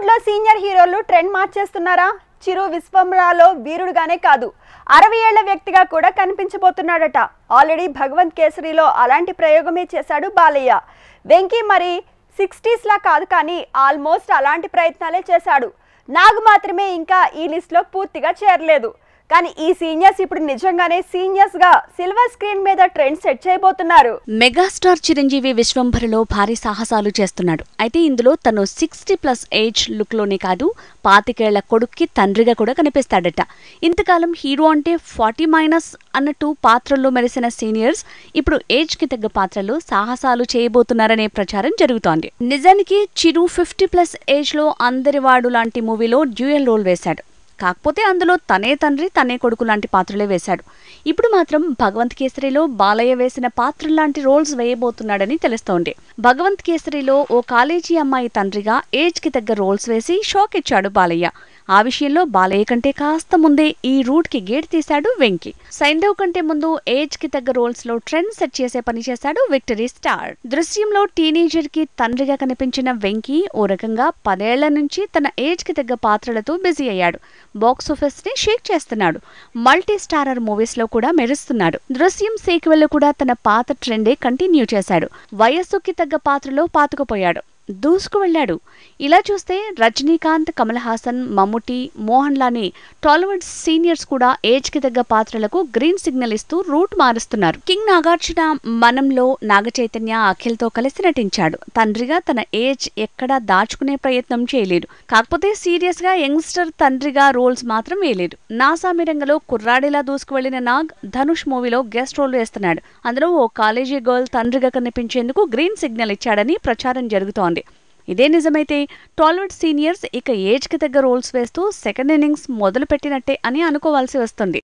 టాలీవుడ్ లో సీనియర్ హీరోలు ట్రెండ్ మార్చేస్తున్నారా చిరు విశ్వంరాలో వీరుడుగానే కాదు అరవై ఏళ్ల వ్యక్తిగా కూడా కనిపించబోతున్నాడట ఆల్రెడీ భగవంత్ కేసరిలో అలాంటి ప్రయోగమే చేశాడు బాలయ్య వెంకీ మరి సిక్స్టీస్ లా కాదు కానీ ఆల్మోస్ట్ అలాంటి ప్రయత్నాలే చేశాడు నాగ్ మాత్రమే ఇంకా ఈ లిస్ట్ లో పూర్తిగా చేరలేదు కానీ ఈ సీనియర్స్ ఇప్పుడు నిజంగానే సీనియర్స్ గా సిల్వర్ స్క్రీన్ మీద ట్రెండ్ సెట్ చేయబోతున్నారు మెగాస్టార్ చిరంజీవి విశ్వంభరలో భారీ సాహసాలు చేస్తున్నాడు అయితే ఇందులో తను సిక్స్టీ ప్లస్ ఏజ్ లుక్లోనే కాదు పాతికేళ్ల కొడుక్కి తండ్రిగా కూడా కనిపిస్తాడట ఇంతకాలం హీరో అంటే ఫార్టీ మైనస్ అన్నట్టు పాత్రల్లో మెరిసిన సీనియర్స్ ఇప్పుడు ఏజ్కి తగ్గ పాత్రలో సాహసాలు చేయబోతున్నారనే ప్రచారం జరుగుతోంది నిజానికి చిరు ఫిఫ్టీ ప్లస్ ఏజ్లో అందరివాడు లాంటి మూవీలో డ్యూయల్ రోల్ వేశాడు కాకపోతే అందులో తనే తండ్రి తనే కొడుకు లాంటి పాత్రలే వేశాడు ఇప్పుడు మాత్రం భగవంత్ కేసరిలో బాలయ్య వేసిన పాత్ర లాంటి రోల్స్ వేయబోతున్నాడని తెలుస్తోంది భగవంత్ కేసరిలో ఓ కాలేజీ అమ్మాయి తండ్రిగా ఏజ్ కి తగ్గ రోల్స్ వేసి షాక్ ఇచ్చాడు బాలయ్య ఆ విషయంలో బాలయ్య కంటే కాస్త ముందే ఈ రూట్ కి గేట్ తీశాడు వెంకీ సైంధవ్ కంటే ముందు ఏజ్ కి తగ్గ రోల్స్ లో ట్రెండ్ సెట్ చేసే పని చేశాడు విక్టరీ స్టార్ దృశ్యంలో టీనేజర్ కి తండ్రిగా కనిపించిన వెంకీ ఓ రకంగా పదేళ్ల నుంచి తన ఏజ్ కి తగ్గ పాత్రలతో బిజీ అయ్యాడు బాక్స్ ఆఫీస్ ని షేక్ చేస్తున్నాడు మల్టీ స్టారర్ మూవీస్ లో కూడా మెరుస్తున్నాడు దృశ్యం సీక్వెల్ కూడా తన పాత ట్రెండే కంటిన్యూ చేశాడు వయస్సుకి తగ్గ పాత్రలో పాతుకుపోయాడు దూసుకు వెళ్ళాడు ఇలా చూస్తే రజనీకాంత్ కమల్ హాసన్ మమ్ముటి మోహన్ లాని టాలీవుడ్ సీనియర్స్ కూడా ఏజ్ కి తగ్గ పాత్రలకు గ్రీన్ సిగ్నల్ ఇస్తూ రూట్ మారుస్తున్నారు కింగ్ నాగార్జున మనంలో నాగ చైతన్య అఖిల్ తో కలిసి నటించాడు తండ్రిగా తన ఏజ్ ఎక్కడా దాచుకునే ప్రయత్నం చేయలేదు కాకపోతే సీరియస్ గా యంగ్స్టర్ తండ్రిగా రోల్స్ మాత్రం వేయలేదు నాసామి రంగంలో కుర్రాడిలా దూసుకు వెళ్లిన నాగ్ ధనుష్ మూవీలో గెస్ట్ రోల్ వేస్తున్నాడు అందులో ఓ కాలేజీ గర్ల్ తండ్రిగా కనిపించేందుకు గ్రీన్ సిగ్నల్ ఇచ్చాడని ప్రచారం జరుగుతోంది ఇదే నిజమైతే టాలీవుడ్ సీనియర్స్ ఇక ఏజ్ కి తగ్గ రోల్స్ వేస్తూ సెకండ్ ఇన్నింగ్స్ మొదలు పెట్టినట్టే అని అనుకోవాల్సి వస్తుంది